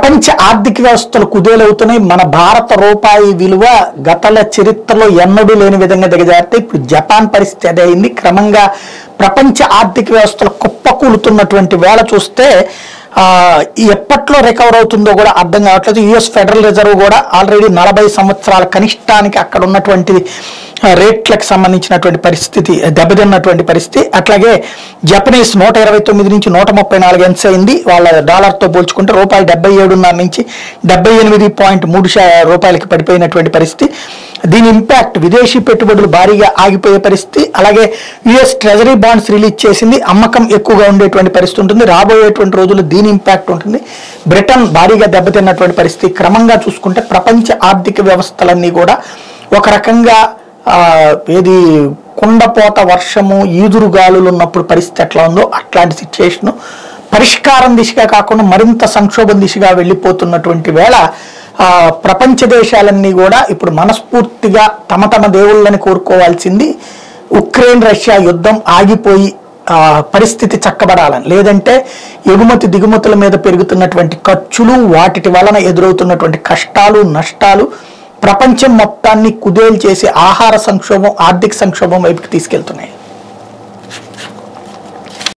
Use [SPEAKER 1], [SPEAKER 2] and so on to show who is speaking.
[SPEAKER 1] ప్రపంచ ఆర్థిక వ్యవస్థలు కుదేలవుతున్నాయి మన భారత రూపాయి విలువ గతల చరిత్రలో ఎన్నడూ లేని విధంగా దిగజారితే ఇప్పుడు జపాన్ పరిస్థితి అదే అయింది క్రమంగా ప్రపంచ ఆర్థిక వ్యవస్థలు కుప్పకూలుతున్నటువంటి వేళ చూస్తే ఆ, ఎప్పట్లో రికవర్ అవుతుందో కూడా అర్థం కావట్లేదు యుఎస్ ఫెడరల్ రిజర్వ్ కూడా ఆల్రెడీ నలభై సంవత్సరాల కనిష్టానికి అక్కడ ఉన్నటువంటి ఆ, రేట్లకు సంబంధించినటువంటి పరిస్థితి దెబ్బతిన్నటువంటి పరిస్థితి అట్లాగే జపనీస్ నూట ఇరవై తొమ్మిది నుంచి నూట ముప్పై నాలుగు ఎన్స్ అయింది వాళ్ళ డాలర్తో పోల్చుకుంటే రూపాయి డెబ్బై ఏడున్నర నుంచి డెబ్బై ఎనిమిది పాయింట్ మూడు శా- రూపాయలకి పడిపోయినటువంటి పరిస్థితి దీని ఇంపాక్ట్ విదేశీ పెట్టుబడులు భారీగా ఆగిపోయే పరిస్థితి అలాగే యుఎస్ ట్రెజరీ బాండ్స్ రిలీజ్ చేసింది అమ్మకం ఎక్కువగా ఉండేటువంటి పరిస్థితి ఉంటుంది రాబోయేటువంటి రోజుల్లో దీని ఇంపాక్ట్ ఉంటుంది బ్రిటన్ భారీగా దెబ్బతిన్నటువంటి పరిస్థితి క్రమంగా చూసుకుంటే ప్రపంచ ఆర్థిక వ్యవస్థలన్నీ కూడా ఒక రకంగా ఆ, ఏది కుండపోత వర్షము ఈదురు గాలులు ఉన్నప్పుడు పరిస్థితి ఎట్లా ఉందో అట్లాంటి సిచ్యుయేషను పరిష్కారం దిశగా కాకుండా మరింత సంక్షోభం దిశగా వెళ్ళిపోతున్నటువంటి వేళ ఆ, ప్రపంచ దేశాలన్నీ కూడా ఇప్పుడు మనస్ఫూర్తిగా తమ తమ దేవుళ్ళని కోరుకోవాల్సింది ఉక్రెయిన్ రష్యా యుద్ధం ఆగిపోయి ఆ, పరిస్థితి చక్కబడాలని లేదంటే ఎగుమతి దిగుమతుల మీద పెరుగుతున్నటువంటి ఖర్చులు వాటి వలన ఎదురవుతున్నటువంటి కష్టాలు నష్టాలు ప్రపంచం మొత్తాన్ని కుదేలు చేసి ఆహార సంక్షోభం ఆర్థిక సంక్షోభం వైపుకి తీసుకెళ్తున్నాయి